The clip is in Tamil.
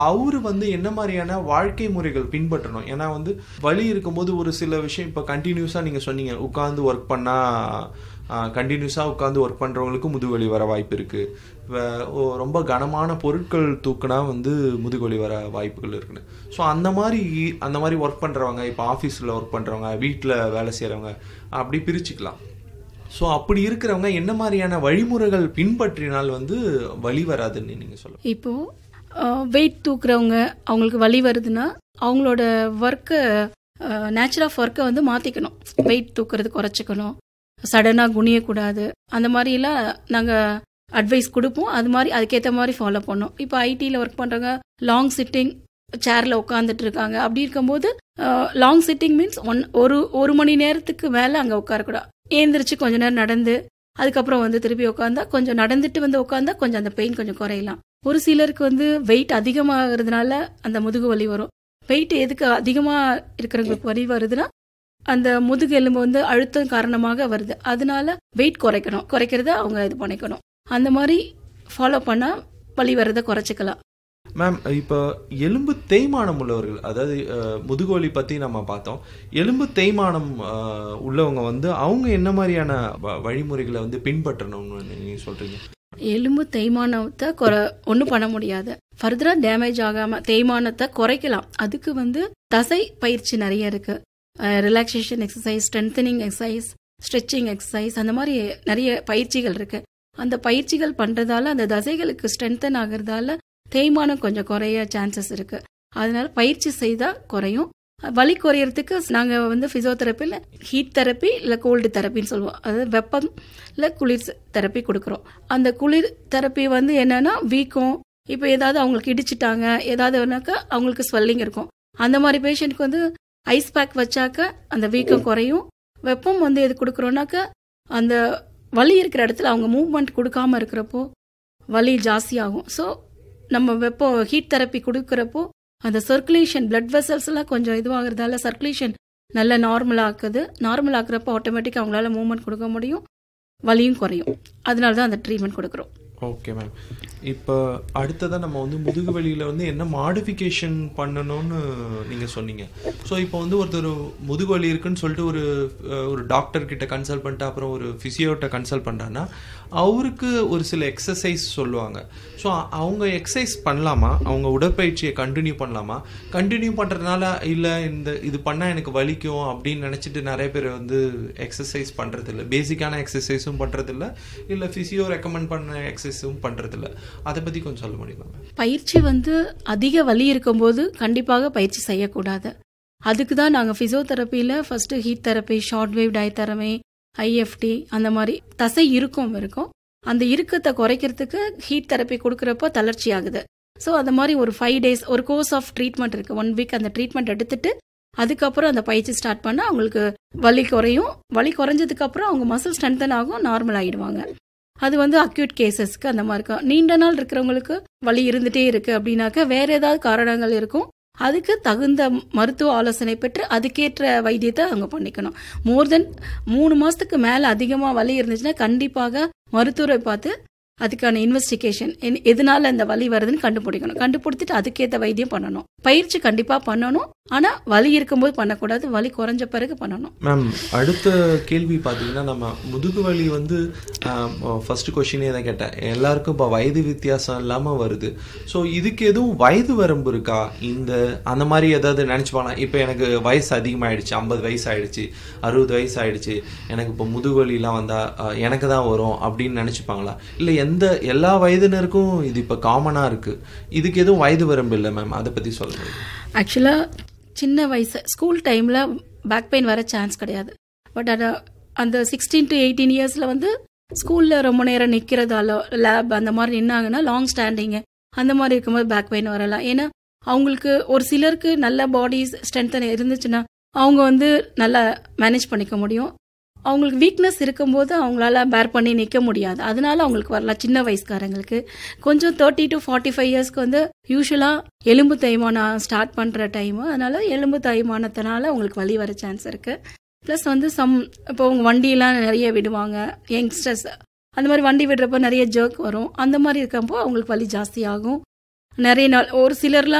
அவரு வந்து என்ன மாதிரியான வாழ்க்கை முறைகள் பின்பற்றணும் ஏன்னா வந்து வலி இருக்கும்போது ஒரு சில விஷயம் இப்போ கண்டினியூஸாக நீங்கள் சொன்னீங்க உட்காந்து ஒர்க் பண்ணால் கண்டினியூஸாக உட்காந்து ஒர்க் பண்ணுறவங்களுக்கு முதுகுவலி வர வாய்ப்பு இருக்குது ரொம்ப கனமான பொருட்கள் தூக்குனா வந்து முதுகுவலி வர வாய்ப்புகள் இருக்குன்னு ஸோ அந்த மாதிரி அந்த மாதிரி ஒர்க் பண்ணுறவங்க இப்போ ஆஃபீஸில் ஒர்க் பண்ணுறவங்க வீட்டில் வேலை செய்கிறவங்க அப்படி பிரிச்சுக்கலாம் ஸோ அப்படி இருக்கிறவங்க என்ன மாதிரியான வழிமுறைகள் பின்பற்றினால் வந்து வலி வராதுன்னு நீங்கள் சொல்லுங்கள் இப்போ வெயிட் தூக்குறவங்க அவங்களுக்கு வலி வருதுன்னா அவங்களோட ஒர்க்கை நேச்சர் ஆஃப் ஒர்க்கை வந்து மாற்றிக்கணும் வெயிட் தூக்குறது குறைச்சிக்கணும் சடனாக குனியக்கூடாது அந்த மாதிரிலாம் நாங்கள் அட்வைஸ் கொடுப்போம் அது மாதிரி அதுக்கேற்ற மாதிரி ஃபாலோ பண்ணோம் இப்போ ஐடியில் ஒர்க் பண்ணுறவங்க லாங் சிட்டிங் சேரில் உட்காந்துட்டு இருக்காங்க அப்படி இருக்கும்போது லாங் சிட்டிங் மீன்ஸ் ஒன் ஒரு ஒரு மணி நேரத்துக்கு மேலே அங்கே உட்காரக்கூடாது ஏந்திரிச்சு கொஞ்ச நேரம் நடந்து அதுக்கப்புறம் வந்து திருப்பி உட்காந்தா கொஞ்சம் நடந்துட்டு வந்து உட்காந்தா கொஞ்சம் அந்த பெயின் கொஞ்சம் குறையலாம் ஒரு சிலருக்கு வந்து வெயிட் அதிகமாகிறதுனால அந்த முதுகு வலி வரும் வெயிட் எதுக்கு அதிகமாக இருக்கிறவங்களுக்கு வலி வருதுன்னா அந்த முதுகு எலும்பு வந்து அழுத்தம் காரணமாக வருது அதனால வெயிட் குறைக்கணும் குறைக்கிறத அவங்க இது பண்ணிக்கணும் அந்த மாதிரி ஃபாலோ பண்ணால் வலி வர்றதை குறைச்சிக்கலாம் மேம் இப்போ எலும்பு தேய்மானம் உள்ளவர்கள் அதாவது முதுகுவலி பற்றி நம்ம பார்த்தோம் எலும்பு தேய்மானம் உள்ளவங்க வந்து அவங்க என்ன மாதிரியான வழிமுறைகளை வந்து பின்பற்றணும்னு நீங்கள் சொல்கிறீங்க எலும்பு தேய்மானத்தை குறை ஒன்றும் பண்ண முடியாது ஃபர்தராக டேமேஜ் ஆகாமல் தேய்மானத்தை குறைக்கலாம் அதுக்கு வந்து தசை பயிற்சி நிறைய இருக்கு relaxation exercise strengthening exercise stretching exercise அந்த மாதிரி நிறைய பயிற்சிகள் இருக்கு அந்த பயிற்சிகள் பண்றதால அந்த தசைகளுக்கு ஸ்ட்ரென்தன் ஆகுறதால தேய்மானம் கொஞ்சம் குறைய சான்சஸ் இருக்கு அதனால பயிற்சி செய்தா குறையும் வலி குறையறதுக்கு நாங்க வந்து பிசியோதெரப்பியில் ஹீட் தெரப்பி இல்ல கோல்டு தெரப்பின்னு சொல்லுவோம் அதாவது வெப்பம் இல்ல குளிர் தெரப்பி கொடுக்குறோம் அந்த குளிர் தெரப்பி வந்து என்னன்னா வீக்கம் இப்போ ஏதாவது அவங்களுக்கு இடிச்சிட்டாங்க ஏதாவதுனாக்கா அவங்களுக்கு ஸ்வெல்லிங் இருக்கும் அந்த மாதிரி பேஷண்ட்க்கு வந்து ஐஸ் பேக் வச்சாக்க அந்த வீக்கம் குறையும் வெப்பம் வந்து எது கொடுக்குறோன்னாக்க அந்த வலி இருக்கிற இடத்துல அவங்க மூவ்மெண்ட் கொடுக்காம இருக்கிறப்போ வலி ஜாஸ்தியாகும் ஸோ நம்ம வெப்போ ஹீட் தெரப்பி கொடுக்குறப்போ அந்த சர்க்குலேஷன் பிளட் வெசல்ஸ் எல்லாம் கொஞ்சம் இதுவாகிறதால சர்க்குலேஷன் நல்ல நார்மல் ஆக்குது நார்மல் ஆக்குறப்போ ஆட்டோமேட்டிக்காக அவங்களால மூவ்மெண்ட் கொடுக்க முடியும் வலியும் குறையும் அதனால தான் அந்த ட்ரீட்மெண்ட் கொடுக்குறோம் ஓகே மேம் இப்போ அடுத்ததாக நம்ம வந்து முதுகு வலியில் வந்து என்ன மாடிஃபிகேஷன் பண்ணணும்னு நீங்கள் சொன்னீங்க ஸோ இப்போ வந்து ஒருத்தர் முதுகு வலி இருக்குன்னு சொல்லிட்டு ஒரு ஒரு டாக்டர் கிட்ட கன்சல்ட் பண்ணிட்டு அப்புறம் ஒரு ஃபிசியோட்ட கன்சல்ட் பண்ணுறான்னா அவருக்கு ஒரு சில எக்ஸசைஸ் சொல்லுவாங்க ஸோ அவங்க எக்ஸசைஸ் பண்ணலாமா அவங்க உடற்பயிற்சியை கண்டினியூ பண்ணலாமா கண்டினியூ பண்ணுறதுனால இல்லை இந்த இது பண்ணால் எனக்கு வலிக்கும் அப்படின்னு நினச்சிட்டு நிறைய பேர் வந்து எக்ஸசைஸ் பண்ணுறதில்ல பேசிக்கான எக்ஸசைஸும் பண்ணுறதில்ல இல்லை ஃபிசியோ ரெக்கமெண்ட் பண்ண எக்ஸசைஸும் பண்ணுறதில்ல அதை பற்றி கொஞ்சம் சொல்ல முடியுமா பயிற்சி வந்து அதிக வலி இருக்கும்போது கண்டிப்பாக பயிற்சி செய்யக்கூடாது அதுக்கு தான் நாங்கள் ஃபிசியோதெரப்பியில் first heat therapy short wave diathermy IFT அந்த மாதிரி தசை இருக்கும் இருக்கும் அந்த இறுக்கத்தை குறைக்கிறதுக்கு ஹீட் தெரப்பி கொடுக்குறப்போ தளர்ச்சி ஆகுது ஸோ அந்த மாதிரி ஒரு ஃபைவ் டேஸ் ஒரு கோர்ஸ் ஆஃப் ட்ரீட்மெண்ட் இருக்கு ஒன் வீக் அந்த ட்ரீட்மெண்ட் எடுத்துட்டு அதுக்கப்புறம் அந்த பயிற்சி ஸ்டார்ட் பண்ணால் அவங்களுக்கு வலி குறையும் வலி குறைஞ்சதுக்கு அப்புறம் அவங்க மசில் ஸ்ட்ரென்தன் ஆகும் நார்மல் ஆயிடுவாங்க அது வந்து அக்யூட் கேசஸ்க்கு அந்த மாதிரி இருக்கும் நீண்ட நாள் இருக்கிறவங்களுக்கு வலி இருந்துட்டே இருக்கு அப்படின்னாக்க வேற ஏதாவது காரணங்கள் இருக்கும் அதுக்கு தகுந்த மருத்துவ ஆலோசனை பெற்று அதுக்கேற்ற வைத்தியத்தை அவங்க பண்ணிக்கணும் மோர் தென் மூணு மாசத்துக்கு மேல அதிகமா வலி இருந்துச்சுன்னா கண்டிப்பாக மருத்துவரை பார்த்து அதுக்கான இன்வெஸ்டிகேஷன் எதனால இந்த வலி வருதுன்னு கண்டுபிடிக்கணும் கண்டுபிடிச்சிட்டு அதுக்கேற்ற வைத்தியம் பண்ணணும் பயிற்சி கண்டிப்பா பண்ணணும் ஆனா வலி இருக்கும்போது பண்ணக்கூடாது வலி குறைஞ்ச பிறகு பண்ணணும் மேம் அடுத்த கேள்வி பார்த்தீங்கன்னா நம்ம முதுகு வலி வந்து ஃபர்ஸ்ட் கொஷினே தான் கேட்டேன் எல்லாருக்கும் இப்போ வயது வித்தியாசம் இல்லாமல் வருது ஸோ இதுக்கு எதுவும் வயது வரம்பு இருக்கா இந்த அந்த மாதிரி ஏதாவது நினச்சிப்பாங்களா இப்போ எனக்கு வயசு அதிகமாகிடுச்சு ஐம்பது வயசு ஆயிடுச்சு அறுபது வயசு ஆயிடுச்சு எனக்கு இப்போ முதுகு வலிலாம் வந்தால் எனக்கு தான் வரும் அப்படின்னு நினச்சிப்பாங்களா இல்லை எந்த எல்லா வயதினருக்கும் இது இப்போ காமனாக இருக்குது இதுக்கு எதுவும் வயது வரம்பு இல்லை மேம் அதை பற்றி சொல்ல முடியும் ஆக்சுவலாக சின்ன வயசு ஸ்கூல் டைமில் பேக் பெயின் வர சான்ஸ் கிடையாது பட் அதை அந்த சிக்ஸ்டீன் டு எயிட்டீன் இயர்ஸில் வந்து ஸ்கூலில் ரொம்ப நேரம் நிற்கிறதால லேப் அந்த மாதிரி நின்னாங்கன்னா லாங் ஸ்டாண்டிங்கு அந்த மாதிரி இருக்கும்போது பேக் பெயின் வரலாம் ஏன்னா அவங்களுக்கு ஒரு சிலருக்கு நல்ல பாடிஸ் ஸ்ட்ரென்த் இருந்துச்சுன்னா அவங்க வந்து நல்லா மேனேஜ் பண்ணிக்க முடியும் அவங்களுக்கு வீக்னஸ் இருக்கும்போது அவங்களால பேர் பண்ணி நிற்க முடியாது அதனால அவங்களுக்கு வரலாம் சின்ன வயசுக்காரங்களுக்கு கொஞ்சம் தேர்ட்டி டு ஃபார்ட்டி ஃபைவ் இயர்ஸ்க்கு வந்து யூஸ்வலாக எலும்பு தேய்மானம் ஸ்டார்ட் பண்ணுற டைமு அதனால எலும்பு தேய்மானத்தினால அவங்களுக்கு வலி வர சான்ஸ் இருக்கு ப்ளஸ் வந்து சம் இப்போ அவங்க வண்டியெல்லாம் நிறைய விடுவாங்க யங்ஸ்டர்ஸ் அந்த மாதிரி வண்டி விடுறப்ப நிறைய ஜர்க் வரும் அந்த மாதிரி இருக்கப்போ அவங்களுக்கு வலி ஜாஸ்தி ஆகும் நிறைய நாள் ஒரு சிலர்லாம்